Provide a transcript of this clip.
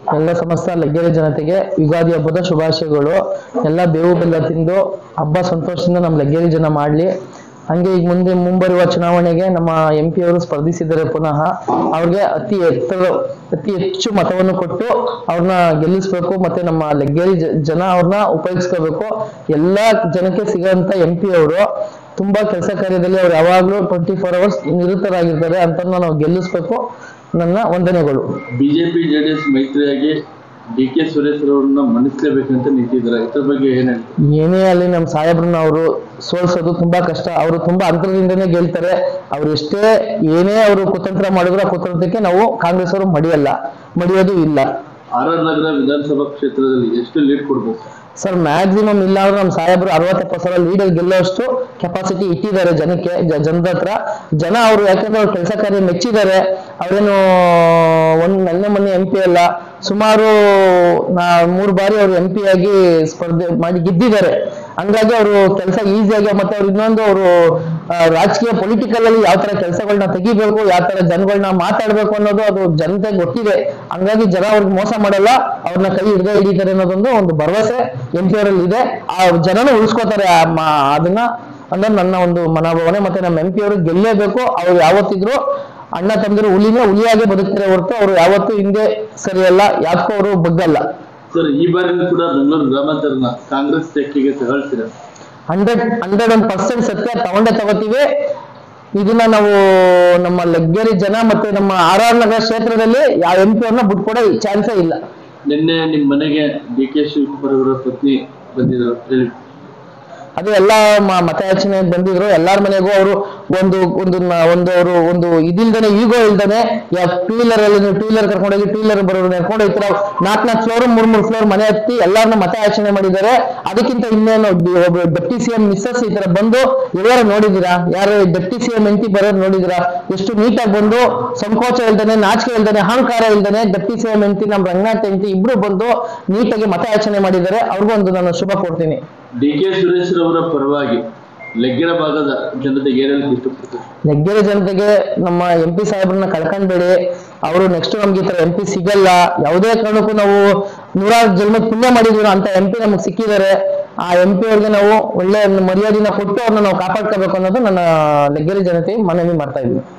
ಎಲ್ಲ ಸಮಸ್ತ ಲಗ್ಗೆರೆ ಜನತೆಗೆ ಯುಗಾದಿ ಹಬ್ಬದ ಶುಭಾಶಯಗಳು ಎಲ್ಲ ಬೇವು ಬೆಲ್ಲ ತಿಂದು ಹಬ್ಬ ಸಂತೋಷದಿಂದ ನಮ್ಮ ಲಗ್ಗೆರೆ ಜನ ಮಾಡಲಿ ಹಂಗೆ ಈಗ ಮುಂದೆ ಮುಂಬರುವ ಚುನಾವಣೆಗೆ ನಮ್ಮ ಎಂ ಪಿ ಅವರು ಸ್ಪರ್ಧಿಸಿದ್ದಾರೆ ಪುನಃ ಅವ್ರಿಗೆ ಅತಿ ಎತ್ತರ ಅತಿ ಹೆಚ್ಚು ಮತವನ್ನು ಕೊಟ್ಟು ಅವ್ರನ್ನ ಗೆಲ್ಲಿಸ್ಬೇಕು ಮತ್ತೆ ನಮ್ಮ ಲಗ್ಗೆರೆ ಜ- ಜನ ಅವ್ರನ್ನ ಉಪಯೋಗಿಸ್ಕೋಬೇಕು ಎಲ್ಲಾ ಜನಕ್ಕೆ ಸಿಗೋಂತ ಎಂ ಪಿ ಅವರು ತುಂಬಾ ಕೆಲಸ ಕಾರ್ಯದಲ್ಲಿ ಅವ್ರು ಯಾವಾಗ್ಲೂ ಟ್ವೆಂಟಿ ಫೋರ್ ಅವರ್ಸ್ ನಿರತರಾಗಿರ್ತಾರೆ ಅಂತ ನಾವು ಗೆಲ್ಲಿಸ್ಬೇಕು ನನ್ನ ವಂದನೆಗಳು ಬಿಜೆಪಿ ಜೆಡಿಎಸ್ ಮೈತ್ರಿಯಾಗಿ ಡಿ ಕೆ ಸುರೇಶ್ ಅವರನ್ನ ಮಣಿಸ್ಲೇಬೇಕಂತ ನಿಂತಿದ್ದಾರೆ ಇದ್ರ ಬಗ್ಗೆ ಏನ್ ಹೇಳ್ತೀರಿ ಏನೇ ಅಲ್ಲಿ ನಮ್ಮ ಸಾಹೇಬ್ರನ್ನ ಅವರು ಸೋಲ್ಸೋದು ತುಂಬಾ ಕಷ್ಟ ಅವರು ತುಂಬಾ ಅಂತರದಿಂದನೇ ಗೆಲ್ತಾರೆ ಅವ್ರು ಎಷ್ಟೇ ಏನೇ ಅವರು ಕುತಂತ್ರ ಮಾಡಿದ್ರು ಆ ಕುತಂತ್ರಕ್ಕೆ ನಾವು ಕಾಂಗ್ರೆಸ್ ಅವರು ಮಡಿಯಲ್ಲ ಮಡಿಯೋದು ಇಲ್ಲ ಆರ್ ಆರ್ ನಗರ ವಿಧಾನಸಭಾ ಕ್ಷೇತ್ರದಲ್ಲಿ ಎಷ್ಟು ಲೀಡ್ ಕೊಡ್ಬೇಕು ಸರ್ ಮ್ಯಾಕ್ಸಿಮಮ್ ಇಲ್ಲ ಅಂದ್ರೆ ನಮ್ಮ ಸಾಹೇಬ್ರು ಅರವತ್ತು ಸಾವಿರ ಲೀಡರ್ ಗೆಲ್ಲೋಷ್ಟು ಕೆಪಾಸಿಟಿ ಇಟ್ಟಿದ್ದಾರೆ ಜನಕ್ಕೆ ಜ- ಜನದ ಹತ್ರ ಜನ ಅವರು ಯಾಕಂದ್ರೆ ಅವ್ರ ಕೆಲಸ ಕಾರ್ಯ ಮೆಚ್ಚಿದ್ದಾರೆ ಅವರೇನು ಒಂದ್ ನೆನ್ನೆ ಮೊನ್ನೆ ಎಂ ಪಿ ಅಲ್ಲ ಸುಮಾರು ನಾ ಮೂರು ಬಾರಿ ಅವರು ಎಂ ಪಿ ಆಗಿ ಸ್ಪರ್ಧೆ ಮಾಡಿ ಗೆದ್ದಿದ್ದಾರೆ ಹಂಗಾಗಿ ಅವರು ಕೆಲಸ ಈಸಿಯಾಗಿ ಮತ್ತೆ ಅವ್ರು ಇನ್ನೊಂದು ಅವರು ರಾಜಕೀಯ ಪೊಲಿಟಿಕಲ್ ಅಲ್ಲಿ ಯಾವ ತರ ಕೆಲಸಗಳನ್ನ ತೆಗಿಬೇಕು ಯಾವ ತರ ಜನಗಳನ್ನ ಮಾತಾಡ್ಬೇಕು ಅನ್ನೋದು ಅದು ಜನತೆ ಗೊತ್ತಿದೆ ಹಂಗಾಗಿ ಜನ ಅವ್ರಿಗೆ ಮೋಸ ಮಾಡಲ್ಲ ಅವ್ರನ್ನ ಕೈ ಹಿಡ್ದೇ ಹಿಡಿತಾರೆ ಅನ್ನೋದೊಂದು ಒಂದು ಭರವಸೆ ಎಂ ಪಿ ಅವರಲ್ಲಿ ಇದೆ ಆ ಜನನು ಉಳಿಸ್ಕೋತಾರೆ ಆ ಮ- ಅದನ್ನ ಅನ್ನೋದು ನನ್ನ ಒಂದು ಮನೋಭಾವನೆ ಮತ್ತೆ ನಮ್ಮ ಎಂ ಪಿ ಅವರು ಗೆಲ್ಲೇಬೇಕು ಅವ್ರು ಯಾವತ್ತಿದ್ರು ಅಣ್ಣ ತಮ್ಮದಿರು ಹುಲಿನ ಹುಲಿಯಾಗೆ ಬದುಕ್ತಾರೆ ಹೊರತು ಅವರು ಯಾವತ್ತೂ ಹಿಂದೆ ಸರಿಯಲ್ಲ ಯಾಕೋ ಅವರು ಬಗ್ಗಲ್ಲ ಸರ್ ಈ ಬಾರಿನೂ ಕೂಡ ಬೆಂಗಳೂರು ಗ್ರಾಮಾಂತರನ ಕಾಂಗ್ರೆಸ್ ತೆಕ್ಕಿಗೆ ತಗೊಳ್ತೀರಾ ಹಂಡ್ರೆಡ್ ಹಂಡ್ರೆಡ್ ಒನ್ ಪರ್ಸೆಂಟ್ ಸತ್ಯ ತಗೊಂಡೇ ತಗೋತೀವಿ ಇದನ್ನ ನಾವು ನಮ್ಮ ಲಗ್ಗೆರಿ ಜನ ಮತ್ತೆ ನಮ್ಮ ಆರ್ ಆರ್ ನಗರ ಕ್ಷೇತ್ರದಲ್ಲಿ ಯಾವ ಎಂ ಪಿ ಅವ್ರನ್ನ ಬಿಟ್ಕೊಡೋ ಚಾನ್ಸೇ ಇಲ್ಲ ನಿನ್ನೆ ನಿಮ್ ಮನೆಗೆ ಡಿ ಕೆ ಶಿವಕುಮಾರ್ ಅವರ ಪತ್ನಿ ಬಂದಿದ್ರು ಹೇಳಿ ಅದು ಎಲ್ಲ ಮ- ಮತಯಾಚನೆ ಬಂದಿದ್ರು ಎಲ್ಲಾರ ಮನೆಗೂ ಅವರು ಒಂದು ಒಂದು ನ- ಒಂದು ಅವರು ಒಂದು ಇದಿಲ್ದೇನೆ ಈಗೋ ಇಲ್ದೇನೆ ಟೂ ವೀಲರ್ ಅಲ್ಲಿ ಟೂ ವೀಲರ್ ಕರ್ಕೊಂಡೋಗಿ ಟೂ ವೀಲರ್ ಬರೋರು ಕರ್ಕೊಂಡು ಹೋಗ್ತಾರೆ ನಾಲ್ಕು ನಾಲ್ಕು ಫ್ಲೋರ್ ಮೂರ್ ಮೂರ್ ಫ್ಲೋರ್ ಮನೆ ಹತ್ತಿ ಎಲ್ಲಾರನ್ನ ಮತಯಾಚನೆ ಮಾಡಿದ್ದಾರೆ ಅದಕ್ಕಿಂತ ಇನ್ನೇನು ಡಿ- ಒಬ್ಬ ಡೆಪ್ಟಿ ಸಿ ಎಂ ಮಿಸ್ಸಸ್ ಈ ತರ ಬಂದು ಎಲ್ಲಾರು ನೋಡಿದೀರಾ ಯಾರು ಡೆಪ್ಟಿ ಸಿ ಎಂ ಎಂಟಿ ಬರೋರು ನೋಡಿದೀರಾ ಎಷ್ಟು ನೀಟಾಗಿ ಬಂದು ಸಂಕೋಚ ಇಲ್ದೇನೆ ನಾಚಿಕೆ ಇಲ್ದೇನೆ ಅಹಂಕಾರ ಇಲ್ದೇನೆ ಡೆಪ್ಟಿ ಸಿ ಎಂ ಎಂಟಿ ನಮ್ಮ ರಂಗನಾಥ್ ಎಂಟಿ ಇಬ್ರು ಬಂದು ನೀಟಾಗಿ ಮತಯಾಚನೆ ಮಾಡಿದ್ದಾರೆ ಅವ್ರಿಗೂ ಒಂದು ನಾನು ಶುಭ ಕೊಡ್ತೀನಿ ಡಿ ಕೆ ಸುರೇಶ್ ಅವರ ಪರವಾಗಿ ಲೆಗ್ಗೆರ ಭಾಗದ ಜನತೆಗೆ ಏನ್ ಹೇಳಕ್ ಇಷ್ಟಪಡ್ತಾರೆ ಲಗ್ಗೆರೆ ಜನತೆಗೆ ನಮ್ಮ ಎಂ ಪಿ ಸಾಹೇಬ್ರನ್ನ ಕಳ್ಕೊಂಡ್ಬೇಡಿ ಅವರು ನೆಕ್ಸ್ಟ್ ನಮ್ಗೆ ಈ ತರ ಎಂ ಪಿ ಸಿಗಲ್ಲ ಯಾವುದೇ ಕಾರಣಕ್ಕೂ ನಾವು ನೂರಾರು ಜನ್ಮದ ಪುಣ್ಯ ಮಾಡಿದೀವಿ ಅಂತ ಎಂ ಪಿ ನಮಗೆ ಸಿಕ್ಕಿದ್ದಾರೆ ಆ ಎಂ ಪಿ ಅವ್ರಿಗೆ ನಾವು ಒಳ್ಳೆ ಮರ್ಯಾದೆನ ಕೊಟ್ಟು ಅವ್ರನ್ನ ನಾವು ಕಾಪಾಡ್ಕೋಬೇಕು ಅನ್ನೋದು ನನ್ನ ಲಗ್ಗೆರೆ ಜನತೆ ಮನವಿ ಮಾಡ್ತಾ ಇದ್ವಿ